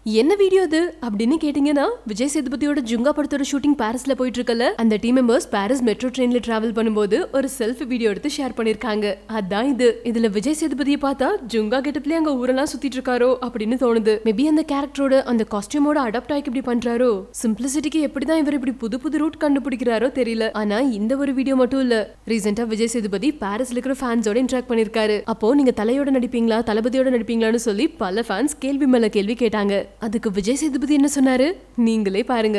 என்ன வீடியோ இது அப்படின்னு கேட்டீங்கன்னா விஜய் சேதுபதியோட ஜுங்கா படத்தோட ஷூட்டிங் பாரிஸ்ல போயிட்டு இருக்கல அந்த டீம் மெம்பர்ஸ் பாரிஸ் மெட்ரோ ட்ரெயின்ல டிராவல் பண்ணும்போது ஒரு செல்ஃபி வீடியோ எடுத்து ஷேர் பண்ணிருக்காங்க அதான் இது இதுல விஜய் சேதுபதியை பார்த்தா ஜுங்கா கெட்டப்லயே அங்க ஊரெல்லாம் சுத்திட்டு இருக்காரோ அப்படின்னு தோணுது மேபி அந்த கேரக்டரோட அந்த காஸ்டியூமோட அடாப்ட் ஆகி இப்படி பண்றாரோ சிம்பிளிசிட்டிக்கு எப்படிதான் இவர் இப்படி புது புது ரூட் கண்டுபிடிக்கிறாரோ தெரியல ஆனா இந்த ஒரு வீடியோ மட்டும் இல்ல ரீசெண்டா விஜய் சேதுபதி பாரிஸ்ல இருக்கிற ஃபேன்ஸோட இன்டராக்ட் பண்ணிருக்காரு அப்போ நீங்க தலையோட நடிப்பீங்களா தளபதியோட நடிப்பீங்களான்னு சொல்லி பல ஃபேன்ஸ் கேள்வி மேல கேள்வி கேட்டாங்க அதுக்கு விஜய் சேதுபதி என்ன சொன்னாரு நீங்களே பாருங்க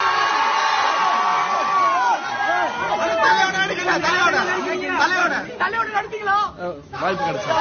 வாய்ப்பு கிடைச்சா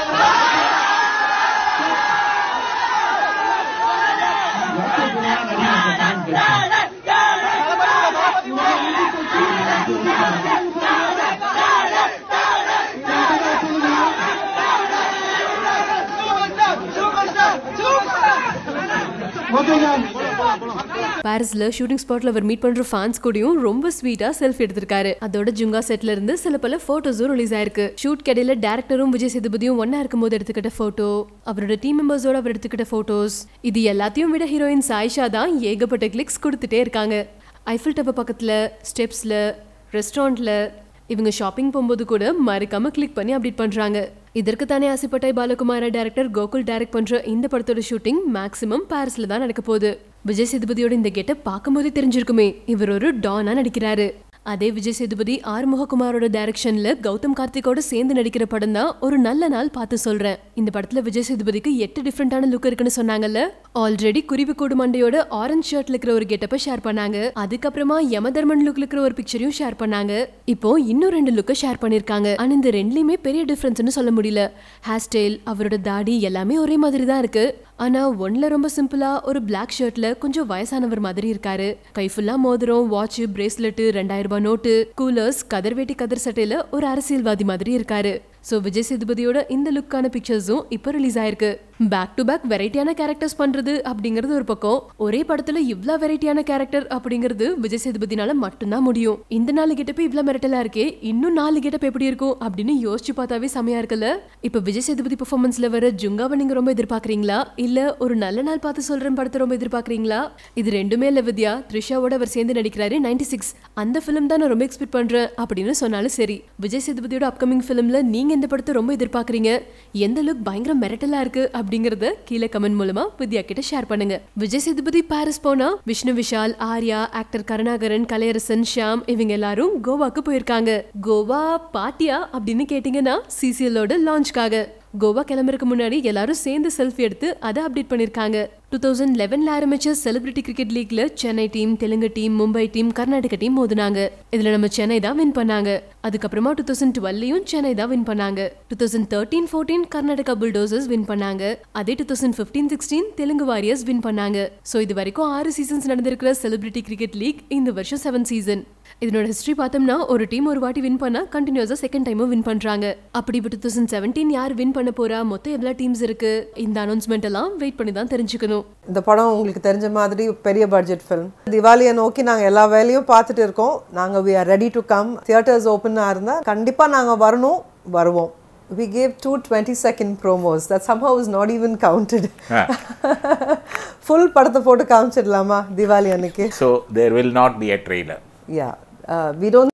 பாரிஸ்ல ஷூட்டிங் ஸ்பாட்ல அவர் மீட் பண்ற ஃபேன்ஸ் கூடயும் ரொம்ப ஸ்வீட்டா செல்ஃபி எடுத்திருக்காரு அதோட ஜுங்கா செட்ல இருந்து சில பல போட்டோஸும் ரிலீஸ் ஆயிருக்கு ஷூட் கடையில டேரக்டரும் விஜய் சேதுபதியும் ஒன்னா இருக்கும்போது எடுத்துக்கிட்ட போட்டோ அவரோட டீம் மெம்பர்ஸோட அவர் எடுத்துக்கிட்ட போட்டோஸ் இது எல்லாத்தையும் விட ஹீரோயின் சாயிஷா தான் ஏகப்பட்ட கிளிக்ஸ் கொடுத்துட்டே இருக்காங்க ஐஃபில் டவர் பக்கத்துல ஸ்டெப்ஸ்ல ரெஸ்டாரண்ட்ல இவங்க ஷாப்பிங் போகும்போது கூட மறக்காம கிளிக் பண்ணி அப்டேட் பண்றாங்க இதற்கு தானே ஆசைப்பட்டாய் பாலகுமார டைரக்டர் கோகுல் டைரக்ட் பண்ற இந்த படத்தோட ஷூட்டிங் மேக்ஸிமம் பாரிஸ்ல தான் நடக்க போகுது விஜய் சேதுபதியோட இந்த கெட்டப் பார்க்கும்போதே தெரிஞ்சிருக்குமே இவர் ஒரு டானா நடிக்கிறாரு அதே விஜய் சேதுபதி ஆறுமுககுமாரோட டைரக்ஷன்ல கௌதம் கார்த்திகோட சேர்ந்து நடிக்கிற படம் தான் ஒரு நல்ல நாள் பார்த்து சொல்றேன் இந்த படத்துல விஜய் சேதுபதிக்கு எட்டு டிஃப்ரெண்டான லுக் இருக்குன்னு சொன்னாங்கல்ல ஆல்ரெடி குருவி கூடு மண்டையோட ஆரஞ்ச் ஷர்ட்ல இருக்கிற ஒரு கெட்டப்பை ஷேர் பண்ணாங்க அதுக்கப்புறமா யமதர்மன் லுக்ல இருக்கிற ஒரு பிக்சரையும் ஷேர் பண்ணாங்க இப்போ இன்னும் ரெண்டு லுக்கை ஷேர் பண்ணிருக்காங்க ஆனா இந்த ரெண்டுலயுமே பெரிய டிஃபரன்ஸ்னு சொல்ல முடியல ஹேர் ஸ்டைல் அவரோட தாடி எல்லாமே ஒரே மாதிரி தான் இருக்கு ஆனா ஒன்ல ரொம்ப சிம்பிளா ஒரு பிளாக் ஷர்ட்ல கொஞ்சம் வயசானவர் மாதிரி இருக்காரு கை ஃபுல்லா மோதிரம் வாட்ச் பிரேஸ்லெட் ரெண்டாயிரம் ரூபாய் நோட்டு கூலர்ஸ் கதர் வேட்டி கதர் சட்டையில ஒரு அரசியல்வாதி மாதிரி இருக்காரு சோ விஜய் சேதுபதியோட இந்த லுக்கான பிக்சர்ஸும் இப்போ ரிலீஸ் ஆயிருக்கு பேக் டு பேக் வெரைட்டியான கேரக்டர்ஸ் பண்றது அப்படிங்கிறது ஒரு பக்கம் ஒரே படத்துல இவ்ளோ வெரைட்டியான கேரக்டர் அப்படிங்கிறது விஜய் சேதுபதினால மட்டும்தான் முடியும் இந்த நாலு கெட்டப் இவ்ளோ மிரட்டலா இருக்கே இன்னும் நாலு கெட்டப் எப்படி இருக்கும் அப்படின்னு யோசிச்சு பார்த்தாவே செமையா இருக்குல்ல இப்ப விஜய் சேதுபதி பெர்ஃபார்மன்ஸ்ல வர ஜுங்காவை நீங்க ரொம்ப எதிர்பார்க்கறீங்களா இல்ல ஒரு நல்ல நாள் பார்த்து சொல்றேன் படத்தை ரொம்ப எதிர்பார்க்கறீங்களா இது ரெண்டுமே இல்ல வித்யா த்ரிஷாவோட அவர் சேர்ந்து நடிக்கிறாரு 96 சிக்ஸ் அந்த ஃபிலிம் தான் நான் ரொம்ப எக்ஸ்பெக்ட் பண்றேன் அப்படின்னு சொன்னாலும் சரி விஜய் சேதுபதியோட அப்கமிங் ஃபிலிம்ல நீங்க எந்த படத்தை ரொம்ப எதிர்பார்க்கறீங்க எந்த லுக் பயங்கர மிரட்டலா இருக்கு அப்படிங்கறத கீழே கமெண்ட் மூலமா வித்யா கிட்ட ஷேர் பண்ணுங்க விஜய் சேதுபதி பாரிஸ் போனா விஷ்ணு விஷால் ஆர்யா ஆக்டர் கருணாகரன் கலையரசன் ஷியாம் இவங்க எல்லாரும் கோவாக்கு போயிருக்காங்க கோவா பாட்டியா அப்படின்னு கேட்டீங்கன்னா சிசிஎலோட லான்ச்காக கோவா கிளம்புறதுக்கு முன்னாடி எல்லாரும் சேர்ந்து செல்ஃபி எடுத்து அதை அப்டேட் பண்ணிருக்காங்க டூ தௌசண்ட் லெவன்ல ஆரம்பிச்ச செலிபிரிட்டி கிரிக்கெட் லீக்ல Chennai team Telugu team Mumbai team Karnataka team மோதினாங்க இதுல நம்ம சென்னை தான் வின் பண்ணாங்க அதுக்கப்புறமா டூ தௌசண்ட் டுவெல்லையும் சென்னை தான் வின் பண்ணாங்க two thousand thirteen fourteen Karnataka bulldozers win பண்ணாங்க அதே two thousand fifteen sixteen Telugu warriors win பண்ணாங்க ஸோ இது வரைக்கும் ஆறு சீசன்ஸ் நடந்திருக்கிற செலிபிரிட்டி கிரிக்கெட் லீக் இந்த வருஷம் செவன் சீசன் இதனோட ஹிஸ்டரி பார்த்தோம்னா ஒரு டீம் ஒரு வாட்டி வின் பண்ணா கண்டினியூஸா செகண்ட் டைமும் வின் பண்றாங்க அப்படி இப்போ டூ தௌசண்ட் செவன்டீன் யார் வின் பண்ண போறா மொத்தம் எவ்வளவு டீம்ஸ் இருக்கு இந்த அனௌன்ஸ்மெண்ட் எல்லாம் வெயிட் பண்ணி தான் தெரிஞ்சுக்கணும் இந்த படம் உங்களுக்கு தெரிஞ்ச மாதிரி பெரிய பட்ஜெட் ஃபிலிம் திவாலியை நோக்கி நாங்கள் எல்லா வேலையும் பார்த்துட்டு இருக்கோம் நாங்கள் we are ready to come theatres ஓப்பனாக இருந்தால் கண்டிப்பாக நாங்கள் வரணும் வருவோம் we gave two 20 second promos that somehow is not even counted full படத்தை போட்டு காமிச்சிடலாமா திவாலி அன்னைக்கு So there will not be a trailer. yeah uh, we don't